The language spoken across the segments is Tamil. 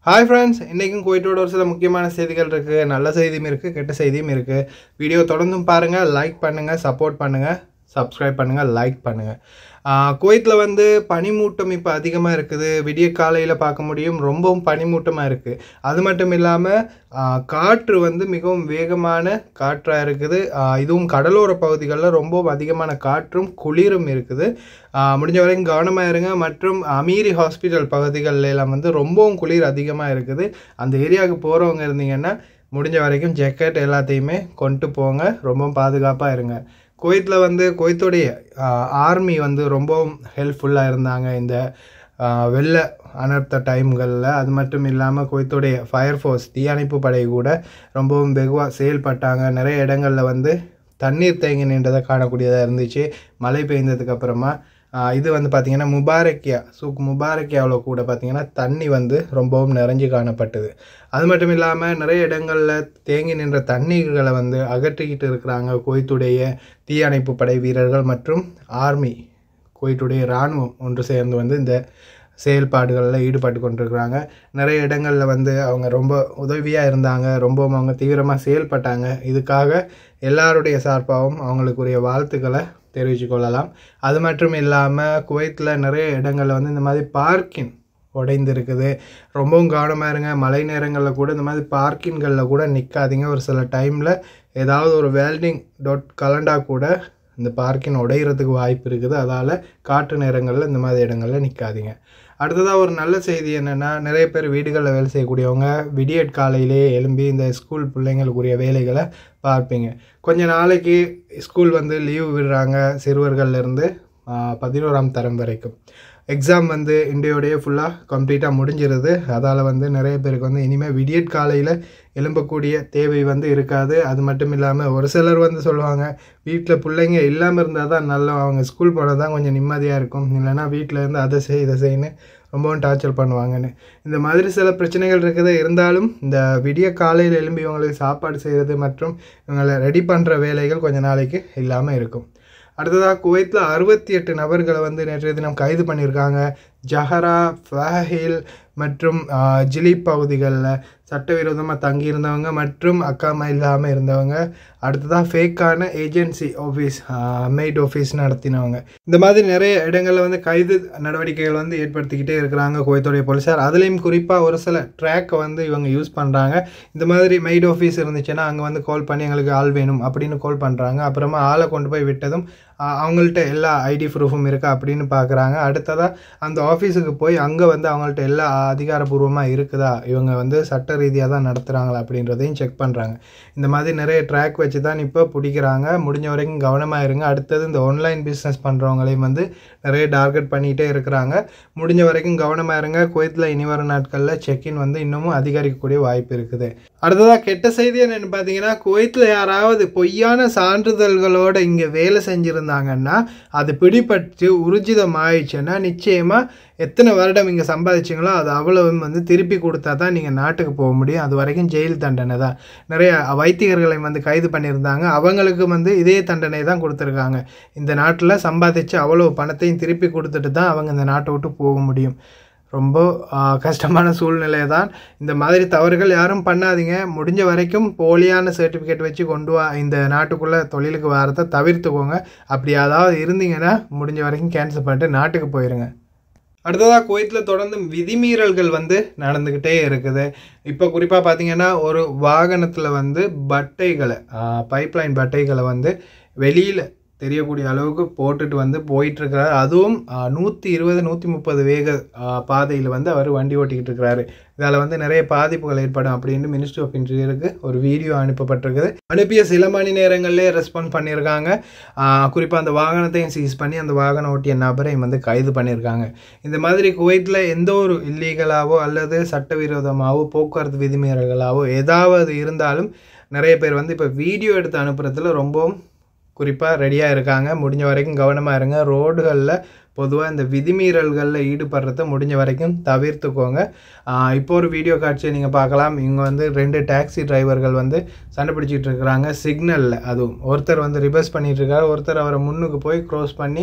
ஹாய் ஃப்ரெண்ட்ஸ் இன்றைக்கும் குவைட்டோட ஒரு சில முக்கியமான செய்திகள் இருக்குது நல்ல செய்தியும் இருக்குது கெட்ட செய்தியும் இருக்குது வீடியோ தொடர்ந்தும் பாருங்கள் லைக் பண்ணுங்கள் சப்போர்ட் பண்ணுங்கள் சப்ஸ்கிரைப் பண்ணுங்கள் லைக் பண்ணுங்கள் குவைத்தில் வந்து பனிமூட்டம் இப்போ அதிகமாக இருக்குது விடிய காலையில் பார்க்க முடியும் ரொம்பவும் பனிமூட்டமாக இருக்குது அது மட்டும் இல்லாமல் காற்று வந்து மிகவும் வேகமான காற்றாக இருக்குது ஆஹ் இதுவும் கடலோர பகுதிகளில் ரொம்பவும் அதிகமான காற்றும் குளிரும் இருக்குது ஆஹ் முடிஞ்ச வரைக்கும் கவனமாக இருங்க மற்றும் அமீரி ஹாஸ்பிட்டல் பகுதிகளில் எல்லாம் வந்து ரொம்பவும் குளிர் அதிகமாக இருக்குது அந்த ஏரியாவுக்கு போகிறவங்க இருந்தீங்கன்னா முடிஞ்ச வரைக்கும் ஜெக்கெட் எல்லாத்தையுமே கொண்டு போங்க ரொம்பவும் பாதுகாப்பாக இருங்க குவைத்தில் வந்து குவைத்துடைய ஆர்மி வந்து ரொம்பவும் ஹெல்ப்ஃபுல்லாக இருந்தாங்க இந்த ஆஹ் வெள்ள அனர்த்த டைம்களில் அது மட்டும் இல்லாமல் குவைத்துடைய ஃபயர் ஃபோர்ஸ் தீயணைப்பு படை கூட ரொம்பவும் வெகுவாக செயல்பட்டாங்க நிறைய இடங்களில் வந்து தண்ணீர் தேங்கி நின்றதை காணக்கூடியதாக இருந்துச்சு மழை பெய்ந்ததுக்கு அப்புறமா ஆஹ் இது வந்து பார்த்திங்கன்னா முபாரக்கியா சூக் முபாரக்கியாவில் கூட பார்த்திங்கன்னா தண்ணி வந்து ரொம்பவும் நிறைஞ்சு காணப்பட்டது அது மட்டும் இல்லாமல் நிறைய இடங்களில் தேங்கி நின்ற தண்ணீர்களை வந்து அகற்றிக்கிட்டு இருக்கிறாங்க குவைத்துடைய தீயணைப்பு படை வீரர்கள் மற்றும் ஆர்மி குவைத்துடைய இராணுவம் ஒன்று சேர்ந்து வந்து இந்த செயல்பாடுகளில் ஈடுபட்டு கொண்டிருக்கிறாங்க நிறைய இடங்களில் வந்து அவங்க ரொம்ப உதவியாக இருந்தாங்க ரொம்பவும் அவங்க தீவிரமாக செயல்பட்டாங்க இதுக்காக எல்லாருடைய சார்பாகவும் அவங்களுக்குரிய வாழ்த்துக்களை தெரிவித்து கொள்ளலாம் அது மட்டும் இல்லாமல் குவைத்தில் நிறைய இடங்களில் வந்து இந்த மாதிரி பார்க்கிங் உடைந்திருக்குது ரொம்பவும் கவனமாக இருங்க மழை நேரங்களில் கூட இந்த மாதிரி பார்க்கின்களில் கூட நிற்காதீங்க ஒரு சில டைமில் ஏதாவது ஒரு வெல்டிங் டொட் கலண்டா கூட இந்த பார்க்கின் உடையிறதுக்கு வாய்ப்பு இருக்குது அதால் காற்று நேரங்களில் இந்த மாதிரி இடங்களில் நிற்காதீங்க அடுத்ததாக ஒரு நல்ல செய்தி என்னென்னா நிறைய பேர் வீடுகளில் வேலை செய்யக்கூடியவங்க விடியட் காலையிலேயே எழும்பி இந்த ஸ்கூல் பிள்ளைங்களுக்குரிய வேலைகளை பார்ப்பீங்க கொஞ்ச நாளைக்கு ஸ்கூல் வந்து லீவு விடுறாங்க சிறுவர்கள்லேருந்து பதினோராம் தரம் வரைக்கும் எக்ஸாம் வந்து இந்தியோடைய ஃபுல்லாக கம்ப்ளீட்டாக முடிஞ்சிருது அதால் வந்து நிறைய பேருக்கு வந்து இனிமேல் விடியட் காலையில் எழும்பக்கூடிய தேவை வந்து இருக்காது அது மட்டும் இல்லாமல் ஒரு சிலர் வந்து சொல்லுவாங்க வீட்டில் பிள்ளைங்க இல்லாமல் இருந்தால் தான் நல்லா அவங்க ஸ்கூல் போனால் தான் கொஞ்சம் நிம்மதியாக இருக்கும் இல்லைன்னா வீட்டில் இருந்து அதை செய் இதை செய்யணும் ரொம்பவும் டார்ச்சர் பண்ணுவாங்கன்னு இந்த மாதிரி சில பிரச்சனைகள் இருக்குது இருந்தாலும் இந்த விடிய காலையில் எழும்பி இவங்களுக்கு சாப்பாடு செய்கிறது மற்றும் இவங்களை ரெடி பண்ணுற வேலைகள் கொஞ்ச நாளைக்கு இல்லாமல் இருக்கும் அடுத்ததாக குவைத்தில் அறுபத்தி எட்டு நபர்களை வந்து நேற்றைய தினம் கைது பண்ணியிருக்காங்க ஜஹரா ஃபஹில் மற்றும் ஜிலி பகுதிகளில் சட்டவிரோதமாக தங்கியிருந்தவங்க மற்றும் அக்காமா இல்லாமல் இருந்தவங்க அடுத்ததாக ஃபேக்கான ஏஜென்சி ஆஃபீஸ் மெய்ட் ஆஃபீஸ் நடத்தினவங்க இந்த மாதிரி நிறைய இடங்களில் வந்து கைது நடவடிக்கைகள் வந்து ஏற்படுத்திக்கிட்டே இருக்கிறாங்க குவைத்துடைய போலீஸார் அதுலேயும் குறிப்பாக ஒரு சில ட்ராக்கை வந்து இவங்க யூஸ் பண்ணுறாங்க இந்த மாதிரி மெய்ட் ஆஃபீஸ் இருந்துச்சுன்னா அங்கே வந்து கால் பண்ணி எங்களுக்கு ஆள் வேணும் அப்படின்னு கால் பண்ணுறாங்க அப்புறமா ஆளை கொண்டு போய் விட்டதும் அவங்கள்ட்ட எல்லா ஐடி ப்ரூஃபும் இருக்கா அப்படின்னு பார்க்குறாங்க அடுத்ததாக அந்த ஆஃபீஸுக்கு போய் அங்கே வந்து அவங்கள்ட்ட எல்லா அதிகாரப்பூர்வமாக இருக்குதா இவங்க வந்து சட்ட ரீதியாக தான் நடத்துகிறாங்களா அப்படின்றதையும் செக் பண்ணுறாங்க இந்த மாதிரி நிறைய ட்ராக் வச்சு தான் இப்போ பிடிக்கிறாங்க முடிஞ்ச வரைக்கும் கவனமாக இருங்க அடுத்தது இந்த ஆன்லைன் பிஸ்னஸ் பண்ணுறவங்களையும் வந்து நிறைய டார்கெட் பண்ணிகிட்டே இருக்கிறாங்க முடிஞ்ச வரைக்கும் கவனமாக இருங்க குவைத்தில் இனி வரும் நாட்களில் செக்இன் வந்து இன்னமும் அதிகரிக்கக்கூடிய வாய்ப்பு இருக்குது அடுத்ததாக கெட்ட செய்தி என்னென்னு பார்த்தீங்கன்னா குவைத்தில் யாராவது பொய்யான சான்றிதழ்களோட இங்கே வேலை செஞ்சுருந்தாங்கன்னா அது பிடிபட்டு உறுஜிதம் ஆயிடுச்சுன்னா நிச்சயமாக எத்தனை வருடம் இங்கே சம்பாதிச்சிங்களோ அது அவ்வளவும் வந்து திருப்பி கொடுத்தா தான் நீங்கள் நாட்டுக்கு போக முடியும் அது வரைக்கும் ஜெயில் தண்டனை தான் நிறைய வைத்தியர்களை வந்து கைது பண்ணியிருந்தாங்க அவங்களுக்கு வந்து இதே தண்டனை தான் கொடுத்துருக்காங்க இந்த நாட்டில் சம்பாதிச்சு அவ்வளோ பணத்தையும் திருப்பி கொடுத்துட்டு தான் அவங்க இந்த நாட்டை விட்டு போக முடியும் ரொம்ப கஷ்டமான சூழ்நிலை தான் இந்த மாதிரி தவறுகள் யாரும் பண்ணாதீங்க முடிஞ்ச வரைக்கும் போலியான சர்டிஃபிகேட் வச்சு கொண்டு வா இந்த நாட்டுக்குள்ளே தொழிலுக்கு வரதை தவிர்த்துக்கோங்க அப்படி ஏதாவது இருந்தீங்கன்னா முடிஞ்ச வரைக்கும் கேன்சல் பண்ணிட்டு நாட்டுக்கு போயிருங்க அடுத்ததாக குவைத்தில் தொடர்ந்து விதிமீறல்கள் வந்து நடந்துக்கிட்டே இருக்குது இப்போ குறிப்பாக பார்த்தீங்கன்னா ஒரு வாகனத்தில் வந்து பட்டைகளை பைப்லைன் பட்டைகளை வந்து வெளியில் தெரியக்கூடிய அளவுக்கு போட்டுட்டு வந்து போயிட்டுருக்கிறார் அதுவும் நூற்றி இருபது நூற்றி முப்பது வேக பாதையில் வந்து அவர் வண்டி ஓட்டிக்கிட்டு இருக்கிறாரு இதால் வந்து நிறைய பாதிப்புகள் ஏற்படும் அப்படின்னு மினிஸ்ட்ரி ஆஃப் இன்டீரியருக்கு ஒரு வீடியோ அனுப்பப்பட்டிருக்குது அனுப்பிய சில மணி நேரங்கள்லேயே ரெஸ்பாண்ட் பண்ணியிருக்காங்க குறிப்பாக அந்த வாகனத்தையும் சீஸ் பண்ணி அந்த வாகனம் ஓட்டிய நபரையும் வந்து கைது பண்ணியிருக்காங்க இந்த மாதிரி குவைத்தில் எந்த ஒரு இல்லீகலாவோ அல்லது சட்டவிரோதமாகவோ போக்குவரத்து விதிமீறல்களாவோ ஏதாவது இருந்தாலும் நிறைய பேர் வந்து இப்போ வீடியோ எடுத்து அனுப்புறதுல ரொம்பவும் குறிப்பாக ரெடியாக இருக்காங்க முடிஞ்ச வரைக்கும் கவனமாக இருங்க ரோடுகளில் பொதுவாக இந்த விதிமீறல்களில் ஈடுபடுறத முடிஞ்ச வரைக்கும் தவிர்த்துக்கோங்க இப்போ ஒரு வீடியோ காட்சியை நீங்கள் பார்க்கலாம் இவங்க வந்து ரெண்டு டாக்ஸி டிரைவர்கள் வந்து சண்டை பிடிச்சிட்டு இருக்கிறாங்க சிக்னலில் அதுவும் ஒருத்தர் வந்து ரிவர்ஸ் பண்ணிட்டு இருக்காரு ஒருத்தர் அவரை முன்னுக்கு போய் க்ரோஸ் பண்ணி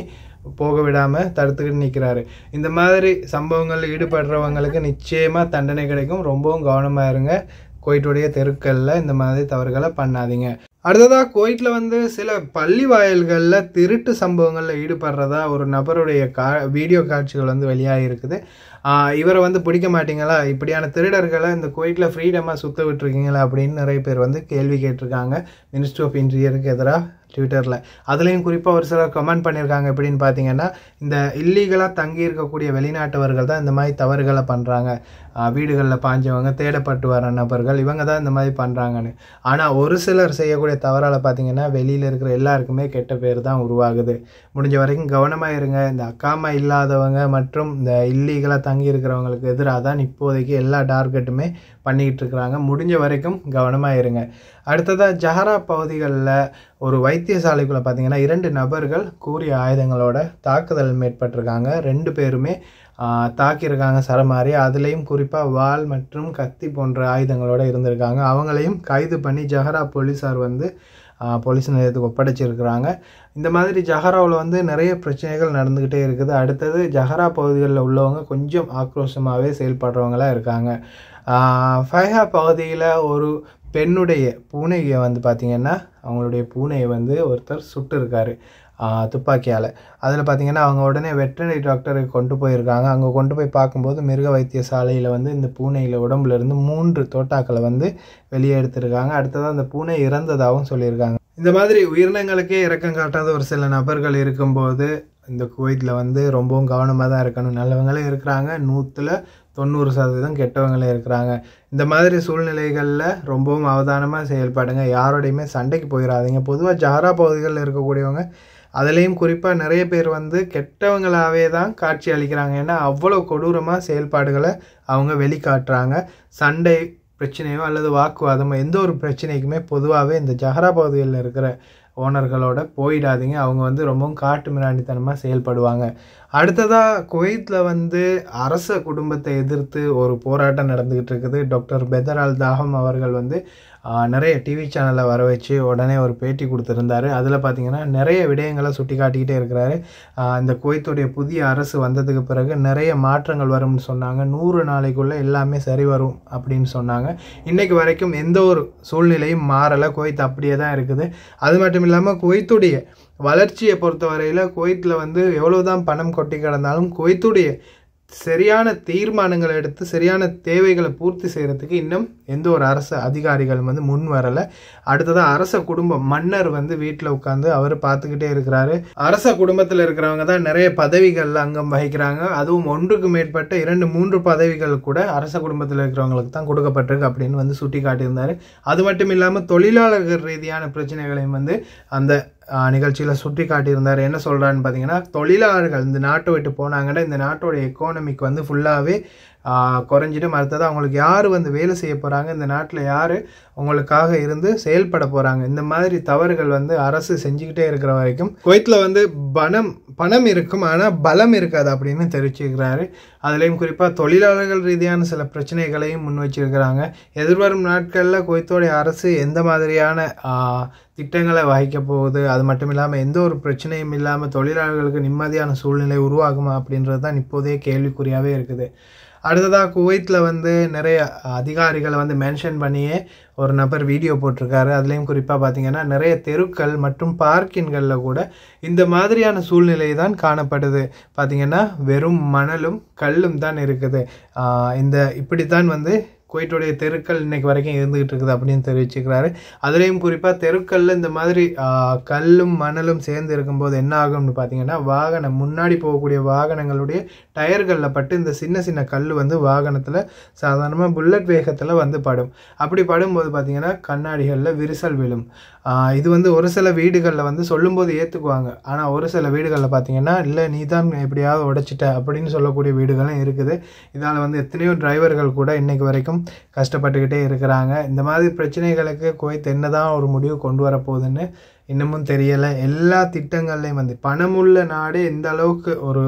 போக விடாமல் தடுத்துக்கிட்டு நிற்கிறாரு இந்த மாதிரி சம்பவங்களில் ஈடுபடுறவங்களுக்கு நிச்சயமாக தண்டனை கிடைக்கும் ரொம்பவும் கவனமாக இருங்க குவைட்டுடைய தெருக்களில் இந்த மாதிரி தவறுகளை பண்ணாதீங்க அடுத்ததாக குவைட்டில் வந்து சில பள்ளி வாயில்களில் திருட்டு சம்பவங்களில் ஈடுபடுறதா ஒரு நபருடைய கா வீடியோ காட்சிகள் வந்து வெளியாகி இருக்குது ஆஹ் இவரை வந்து பிடிக்க மாட்டீங்களா இப்படியான திருடர்களை இந்த குவைட்டில் ஃப்ரீடமாக சுத்த விட்டுருக்கீங்களா அப்படின்னு நிறைய பேர் வந்து கேள்வி கேட்டிருக்காங்க மினிஸ்ட்ரி ஆஃப் இன்டீரியருக்கு எதிராக ட்விட்டரில் அதுலேயும் குறிப்பாக ஒரு சிலர் கமெண்ட் பண்ணியிருக்காங்க எப்படின்னு பார்த்தீங்கன்னா இந்த இல்லீகலாக தங்கி இருக்கக்கூடிய வெளிநாட்டவர்கள் தான் இந்த மாதிரி தவறுகளை பண்ணுறாங்க வீடுகளில் பாஞ்சவங்க தேடப்பட்டு வர நபர்கள் இவங்க தான் இந்த மாதிரி பண்ணுறாங்கன்னு ஆனால் ஒரு சிலர் செய்யக்கூடிய தவறால் பார்த்தீங்கன்னா வெளியில் இருக்கிற எல்லாருக்குமே கெட்ட பேர் தான் உருவாகுது முடிஞ்ச வரைக்கும் கவனமாக இருங்க இந்த அக்காமா இல்லாதவங்க மற்றும் இந்த இல்லீகலாக தங்கி இருக்கிறவங்களுக்கு எதிராக தான் இப்போதைக்கு எல்லா டார்கெட்டுமே பண்ணிக்கிட்டு இருக்கிறாங்க முடிஞ்ச வரைக்கும் கவனமாக இருங்க அடுத்ததாக ஜஹரா பகுதிகளில் ஒரு வைத்தியசாலைக்குள்ளே பார்த்தீங்கன்னா இரண்டு நபர்கள் கூறிய ஆயுதங்களோட தாக்குதல் மேற்பட்டிருக்காங்க ரெண்டு பேருமே ஆஹ், தாக்கியிருக்காங்க சரமாரி அதுலேயும் குறிப்பாக வாள் மற்றும் கத்தி போன்ற ஆயுதங்களோட இருந்திருக்காங்க அவங்களையும் கைது பண்ணி ஜஹரா போலீஸார் வந்து ஆஹ், போலீஸ் நிலையத்துக்கு ஒப்படைச்சிருக்கிறாங்க இந்த மாதிரி ஜஹராவில் வந்து நிறைய பிரச்சனைகள் நடந்துக்கிட்டே இருக்குது அடுத்தது ஜஹரா பகுதிகளில் உள்ளவங்க கொஞ்சம் ஆக்ரோஷமாகவே செயல்படுறவங்களா இருக்காங்க ஆஹ், ஃபைஹா பகுதியில் ஒரு பெண்ணுடைய பூனையை வந்து பார்த்திங்கன்னா அவங்களுடைய பூனையை வந்து ஒருத்தர் சுட்டு இருக்காரு துப்பாக்கியால் அதில் பார்த்தீங்கன்னா அவங்க உடனே வெட்டனரி டாக்டருக்கு கொண்டு போயிருக்காங்க அங்கே கொண்டு போய் பார்க்கும்போது மிருக வைத்தியசாலையில் வந்து இந்த பூனையில் உடம்புல இருந்து மூன்று தோட்டாக்களை வந்து வெளியே எடுத்திருக்காங்க அடுத்ததாக அந்த பூனை இறந்ததாகவும் சொல்லியிருக்காங்க இந்த மாதிரி உயிரினங்களுக்கே இறக்கம் காட்டாத ஒரு சில நபர்கள் இருக்கும்போது இந்த குவைத்தில் வந்து ரொம்பவும் கவனமாக தான் இருக்கணும் நல்லவங்களும் இருக்கிறாங்க நூற்றில் தொண்ணூறு சதவீதம் கெட்டவங்களும் இருக்கிறாங்க இந்த மாதிரி சூழ்நிலைகளில் ரொம்பவும் அவதானமாக செயல்படுங்க யாரோடையுமே சண்டைக்கு போயிடாதீங்க பொதுவாக ஜாரா பகுதிகளில் இருக்கக்கூடியவங்க அதுலேயும் குறிப்பாக நிறைய பேர் வந்து கெட்டவங்களாகவே தான் காட்சி அளிக்கிறாங்க ஏன்னா அவ்வளோ கொடூரமாக செயல்பாடுகளை அவங்க வெளிக்காட்டுறாங்க சண்டை பிரச்சனையோ அல்லது வாக்குவாதமோ எந்த ஒரு பிரச்சனைக்குமே பொதுவாகவே இந்த ஜஹரா பகுதிகளில் இருக்கிற ஓனர்களோட போயிடாதீங்க அவங்க வந்து ரொம்பவும் காட்டு மிராண்டித்தனமாக செயல்படுவாங்க அடுத்ததாக குவைத்தில் வந்து அரச குடும்பத்தை எதிர்த்து ஒரு போராட்டம் நடந்துக்கிட்டு இருக்குது டாக்டர் பெதர் அல் தாகம் அவர்கள் வந்து ஆஹ், நிறைய டிவி சேனலை வர வச்சு உடனே ஒரு பேட்டி கொடுத்துருந்தாரு அதில் பார்த்தீங்கன்னா நிறைய விடயங்களை சுட்டி காட்டிக்கிட்டே இருக்கிறாரு ஆஹ், இந்த குவைத்துடைய புதிய அரசு வந்ததுக்கு பிறகு நிறைய மாற்றங்கள் வரும்னு சொன்னாங்க நூறு நாளைக்குள்ளே எல்லாமே சரி வரும் அப்படின்னு சொன்னாங்க இன்னைக்கு வரைக்கும் எந்த ஒரு சூழ்நிலையும் மாறலை குவைத் அப்படியே தான் இருக்குது அது மட்டும் இல்லாமல் குவைத்துடைய வளர்ச்சியை பொறுத்தவரையில் குவைத்தில் வந்து எவ்வளவுதான் பணம் கொட்டி கிடந்தாலும் குவைத்துடைய சரியான தீர்மானங்களை எடுத்து சரியான தேவைகளை பூர்த்தி செய்கிறதுக்கு இன்னும் எந்த ஒரு அரசு அதிகாரிகள் வந்து முன் வரலை அடுத்ததாக அரச குடும்பம் மன்னர் வந்து வீட்டில் உட்காந்து அவர் பார்த்துக்கிட்டே இருக்கிறாரு அரச குடும்பத்தில் இருக்கிறவங்க தான் நிறைய பதவிகளில் அங்கம் வகிக்கிறாங்க அதுவும் ஒன்றுக்கு மேற்பட்ட இரண்டு மூன்று பதவிகள் கூட அரச குடும்பத்தில் இருக்கிறவங்களுக்கு தான் கொடுக்கப்பட்டிருக்கு அப்படின்னு வந்து சுட்டி காட்டியிருந்தாரு அது மட்டும் இல்லாமல் தொழிலாளர்கள் ரீதியான பிரச்சனைகளையும் வந்து அந்த நிகழ்ச்சியில் சுட்டி காட்டியிருந்தார் என்ன சொல்கிறான்னு பார்த்தீங்கன்னா தொழிலாளர்கள் இந்த நாட்டை விட்டு போனாங்கன்னா இந்த நாட்டோட எக்கானமிக்கு வந்து ஃபுல்லாகவே குறைஞ்சிட்டு அடுத்தது அவங்களுக்கு யார் வந்து வேலை செய்ய போகிறாங்க இந்த நாட்டில் யார் உங்களுக்காக இருந்து செயல்பட போகிறாங்க இந்த மாதிரி தவறுகள் வந்து அரசு செஞ்சுக்கிட்டே இருக்கிற வரைக்கும் குவைத்தில் வந்து பணம் பணம் இருக்கும் ஆனால் பலம் இருக்காது அப்படின்னு தெரிவிச்சிருக்கிறாரு அதுலேயும் குறிப்பாக தொழிலாளர்கள் ரீதியான சில பிரச்சனைகளையும் முன் வச்சிருக்கிறாங்க எதிர்வரும் நாட்களில் குவைத்தோடைய அரசு எந்த மாதிரியான ஆஹ், திட்டங்களை வகிக்க போகுது அது மட்டும் இல்லாமல் எந்த ஒரு பிரச்சனையும் இல்லாமல் தொழிலாளர்களுக்கு நிம்மதியான சூழ்நிலை உருவாகுமா அப்படின்றது தான் இப்போதைய கேள்விக்குறியாகவே இருக்குது அடுத்ததாக குவைத்தில் வந்து நிறைய அதிகாரிகளை வந்து மென்ஷன் பண்ணியே ஒரு நபர் வீடியோ போட்டிருக்காரு அதுலேயும் குறிப்பாக பார்த்தீங்கன்னா நிறைய தெருக்கள் மற்றும் பார்க்கின்களில் கூட இந்த மாதிரியான சூழ்நிலை தான் காணப்படுது பார்த்தீங்கன்னா வெறும் மணலும் கல்லும் தான் இருக்குது ஆஹ் இந்த இப்படி தான் வந்து குவைட்டுடைய தெருக்கள் இன்னைக்கு வரைக்கும் இருந்துகிட்டு இருக்குது அப்படின்னு தெரிவிச்சுக்கிறாரு அதுலேயும் குறிப்பாக தெருக்கல்ல இந்த மாதிரி ஆஹ், கல்லும் மணலும் சேர்ந்து இருக்கும்போது என்ன ஆகும்னு பார்த்தீங்கன்னா வாகனம் முன்னாடி போகக்கூடிய வாகனங்களுடைய டயர்களில் பட்டு இந்த சின்ன சின்ன கல் வந்து வாகனத்தில் சாதாரணமாக புல்லட் வேகத்தில் வந்து படும் அப்படி படும்போது பார்த்தீங்கன்னா கண்ணாடிகளில் விரிசல் விழும் ஆஹ், இது வந்து ஒரு சில வீடுகளில் வந்து சொல்லும்போது ஏற்றுக்குவாங்க ஆனால் ஒரு சில வீடுகளில் பார்த்தீங்கன்னா இல்லை நீ தான் எப்படியாவது உடைச்சிட்ட அப்படின்னு சொல்லக்கூடிய வீடுகளும் இருக்குது இதால் வந்து எத்தனையோ டிரைவர்கள் கூட இன்னைக்கு வரைக்கும் கஷ்டப்பட்டுக்கிட்டே இருக்கிறாங்க இந்த மாதிரி பிரச்சனைகளுக்கு குவைத் என்னதான் ஒரு முடிவு கொண்டு வரப்போகுதுன்னு இன்னமும் தெரியலை எல்லா திட்டங்கள்லையும் வந்து பணமுள்ள நாடு எந்த அளவுக்கு ஒரு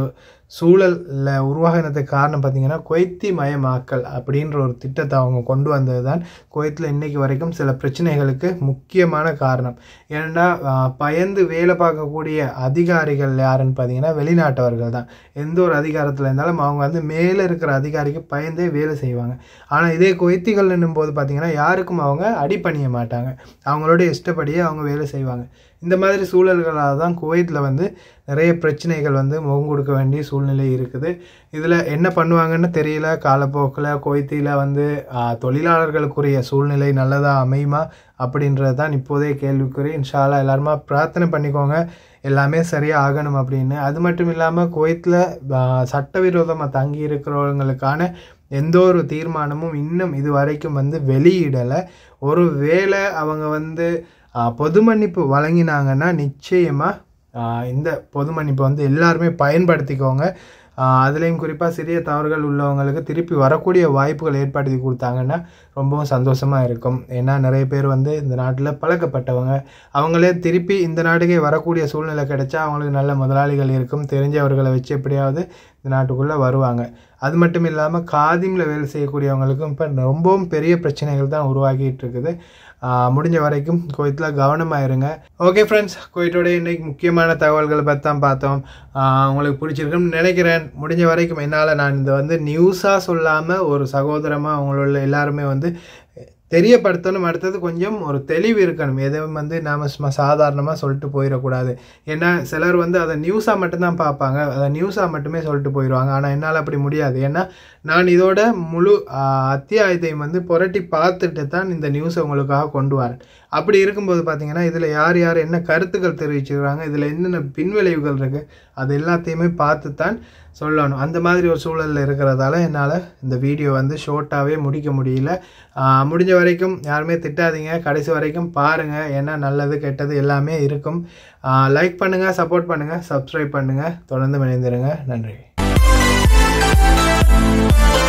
சூழலில் உருவாகினதுக்கு காரணம் பார்த்திங்கன்னா குவைத்தி மயமாக்கல் அப்படின்ற ஒரு திட்டத்தை அவங்க கொண்டு வந்தது தான் குவைத்தில் இன்றைக்கு வரைக்கும் சில பிரச்சனைகளுக்கு முக்கியமான காரணம் ஏன்னா ஆஹ், பயந்து வேலை பார்க்கக்கூடிய அதிகாரிகள் யாருன்னு பார்த்தீங்கன்னா வெளிநாட்டவர்கள் தான் எந்த ஒரு அதிகாரத்தில் இருந்தாலும் அவங்க வந்து மேலே இருக்கிற அதிகாரிக்கு பயந்தே வேலை செய்வாங்க ஆனால் இதே குவைத்திகள் போது பார்த்தீங்கன்னா யாருக்கும் அவங்க அடிபணிய மாட்டாங்க அவங்களோட இஷ்டப்படியே அவங்க வேலை செய்வாங்க இந்த மாதிரி சூழல்களால் தான் குவைத்தில் வந்து நிறைய பிரச்சனைகள் வந்து முகம் கொடுக்க வேண்டிய சூழ்நிலை இருக்குது இதில் என்ன பண்ணுவாங்கன்னு தெரியல காலப்போக்கில் குவைத்தியில் வந்து ஆஹ், தொழிலாளர்களுக்குரிய சூழ்நிலை நல்லதாக அமையுமா அப்படின்றது தான் இப்போதே கேள்விக்குறி இன்ஷால்லா எல்லாருமா பிரார்த்தனை பண்ணிக்கோங்க எல்லாமே சரியாக ஆகணும் அப்படின்னு அது மட்டும் இல்லாமல் குவைத்தில் சட்டவிரோதமாக தங்கி இருக்கிறவங்களுக்கான எந்த ஒரு தீர்மானமும் இன்னும் இது வரைக்கும் வந்து வெளியிடலை ஒரு வேளை அவங்க வந்து ஆஹ், பொது மன்னிப்பு வழங்கினாங்கன்னா நிச்சயமாக இந்த பொது மன்னிப்பை வந்து எல்லாருமே பயன்படுத்திக்கோங்க ஆஹ், அதுலேயும் குறிப்பாக சிறிய தவறுகள் உள்ளவங்களுக்கு திருப்பி வரக்கூடிய வாய்ப்புகள் ஏற்படுத்தி கொடுத்தாங்கன்னா ரொம்பவும் சந்தோஷமாக இருக்கும் ஏன்னா நிறைய பேர் வந்து இந்த நாட்டில் பழக்கப்பட்டவங்க அவங்களே திருப்பி இந்த நாட்டுக்கே வரக்கூடிய சூழ்நிலை கிடைச்சா அவங்களுக்கு நல்ல முதலாளிகள் இருக்கும் தெரிஞ்சவர்களை வச்சு எப்படியாவது இந்த நாட்டுக்குள்ளே வருவாங்க அது மட்டும் இல்லாமல் காதிமில் வேலை செய்யக்கூடியவங்களுக்கும் இப்போ ரொம்பவும் பெரிய பிரச்சனைகள் தான் உருவாகிட்டு இருக்குது ஆஹ் முடிஞ்ச வரைக்கும் குவைத்தில் கவனமாக இருங்க ஓகே ஃப்ரெண்ட்ஸ் குவைத்தோட இன்னைக்கு முக்கியமான தகவல்களை பற்றி தான் பார்த்தோம் ஆஹ் உங்களுக்கு பிடிச்சிருக்குன்னு நினைக்கிறேன் முடிஞ்ச வரைக்கும் என்னால் நான் இதை வந்து நியூஸாக சொல்லாமல் ஒரு சகோதரமாக அவங்களோட எல்லாருமே வந்து தெரியப்படுத்தணும் அடுத்தது கொஞ்சம் ஒரு தெளிவு இருக்கணும் எதுவும் வந்து நாம் சும்மா சாதாரணமாக சொல்லிட்டு போயிடக்கூடாது ஏன்னா சிலர் வந்து அதை நியூஸாக மட்டும்தான் பார்ப்பாங்க அதை நியூஸாக மட்டுமே சொல்லிட்டு போயிடுவாங்க ஆனால் என்னால் அப்படி முடியாது ஏன்னா நான் இதோட முழு ஆஹ், அத்தியாயத்தையும் வந்து புரட்டி பார்த்துட்டு தான் இந்த நியூஸை உங்களுக்காக கொண்டு வரேன் அப்படி இருக்கும்போது பார்த்தீங்கன்னா இதில் யார் யார் என்ன கருத்துக்கள் தெரிவிச்சிருக்காங்க இதில் என்னென்ன பின்விளைவுகள் இருக்குது அது எல்லாத்தையுமே பார்த்து தான் சொல்லணும் அந்த மாதிரி ஒரு சூழலில் இருக்கிறதால என்னால் இந்த வீடியோ வந்து ஷோர்ட்டாகவே முடிக்க முடியல ஆஹ் முடிஞ்ச வரைக்கும் யாருமே திட்டாதீங்க கடைசி வரைக்கும் பாருங்கள் ஏன்னா நல்லது கெட்டது எல்லாமே இருக்கும் லைக் பண்ணுங்கள் சப்போர்ட் பண்ணுங்கள் சப்ஸ்கிரைப் பண்ணுங்கள் தொடர்ந்து இணைந்திருங்க நன்றி